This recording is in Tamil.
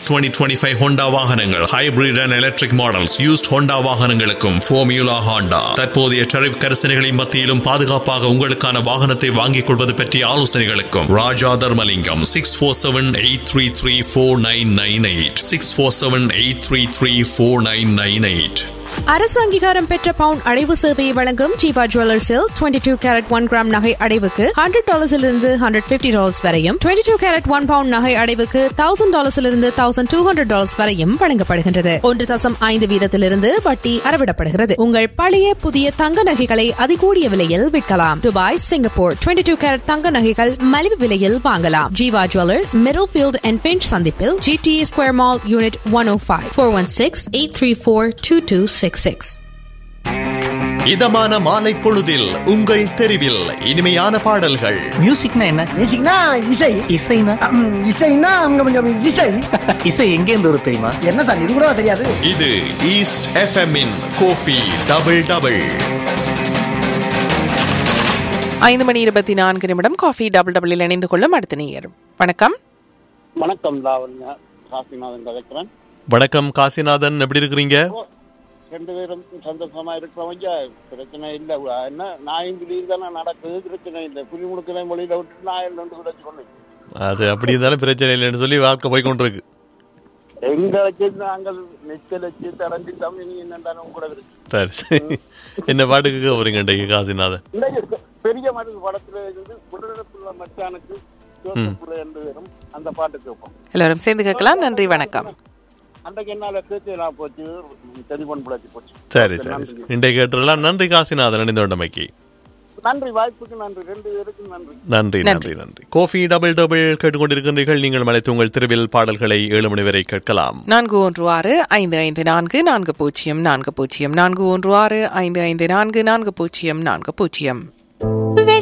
டுவெண்ட்டி டுவெண்ட்டி ஃபைவ் ஹோண்டா வாகனங்கள் hybrid and electric models used Honda வாகனங்களுக்கும் ஃபோமியூலா ஹோண்டா தற்போதைய டரிஃப் கரிசனைகளின் மத்தியிலும் பாதுகாப்பாக உங்களுக்கான வாகனத்தை வாங்கிக் கொள்வது பற்றிய ஆலோசனைகளுக்கும் Raja Dharmalingam six four seven eight three three four nine nine eight six four seven eight three three four nine nine eight அரசு அங்கீகாரம் பெற்ற பவுன் அடைவு சேவையை வழங்கும் ஜீவா ஜுவல்லர்ஸில் twenty two carat one gram நகை அடைவுக்கு ஹண்ட்ரட் டாலர்ஸிலிருந்து ஹண்ட்ரட் பிப்டி டாலர்ஸ் வரையும் twenty two carat one pound நகை அடைவுக்கு தௌசண்ட் டாலர்ஸிலிருந்து தௌசண்ட் டூ ஹண்ட்ரட் டாலர்ஸ் வரையும் வழங்கப்படுகின்றது ஒன்று தசம் ஐந்து வீதத்திலிருந்து வட்டி அறவிடப்படுகிறது உங்கள் பழைய புதிய தங்க நகைகளை அதிகூடிய விலையில் விற்கலாம் Dubai Singapore twenty two carat தங்க நகைகள் மலிவு விலையில் வாங்கலாம் Jeeva Jewellers Middlefield and Finch சந்திப்பில் GTA Square Mall unit one O five four one six eight three four two two six six இதமான மாலை பொழுதில் உங்கள் தெருவில் இனிமையான பாடல்கள் மியூசிக்னா என்ன மியூசிக்னா இசை இசைனா ம், இசைன்னா அங்க கொஞ்சம் இசை இசை எங்க இருந்து வரும் தெரியுமா என்ன சார் இது கூட தெரியாது இது East FM in coffee double double ஐந்து மணி இருபத்தி நான்கு நிமிடம் காஃபி டபுள் டபுளில் இணைந்து கொள்ளும் அடுத்த நேயர் வணக்கம் வணக்கம் லாவண்யா காசிநாதன் கதைக்கிறேன் வணக்கம் காசிநாதன் எப்படி இருக்கிறீங்க ரெண்டு பேரும் சந்தோஷமா இருக்கிறவங்க பிரச்சனை இல்லை என்ன நாயும் கிளியும் தானே நடக்குது பிரச்சனை இல்லை புலி முடுக்கிறேன் மொழியில விட்டு நாயில் ரெண்டு கூட சொன்னேன் அது அப்படி இருந்தாலும் பிரச்சனை இல்லைன்னு சொல்லி வாழ்க்கை போய் கொண்டிருக்கு எங்க வச்சு நாங்கள் நெச்சல் வச்சு தரஞ்சி தமிழ் என்னண்டாலும் கூட இருக்கு சரி சரி என்ன பாட்டுக்கு கேட்க போறீங்க இன்றைக்கு காசிநாதன் இந்த பெரிய மருந்து படத்துல இருந்து குடலுக்குள்ள மச்சானுக்கு ஜோசப்புள்ள ரெண்டு பேரும் அந்த பாட்டு கேட்போம் எல்லாரும் சேர்ந்து கேட்கலாம் நன்றி வணக்கம் அன்றைக்கு என்னால பேச்சு போச்சு டெலிபோன் பிடிச்சி போச்சு சரி சரி இன்றைக்கு கேட்டுலாம் நன்றி காசிநாதன் இணைந்தோண்டமைக்கு நன்றி வாய்ப்புக்கு நன்றி ரெண்டு பேருக்கும் நன்றி நன்றி நன்றி நன்றி கோஃபி டபுள் டபுள் கேட்டுக்கொண்டிருக்கின்றீர்கள் நீங்கள் மலைத்து உங்கள் திருவில் பாடல்களை ஏழு மணி வரை கேட்கலாம் நான்கு ஒன்று ஆறு ஐந்து ஐந்து நான்கு நான்கு பூஜ்ஜியம் நான்கு பூஜ்ஜியம் நான்கு ஒன்று ஆறு ஐந்து ஐந்து நான்கு நான்கு பூஜ்ஜியம் நான்கு பூஜ்ஜியம்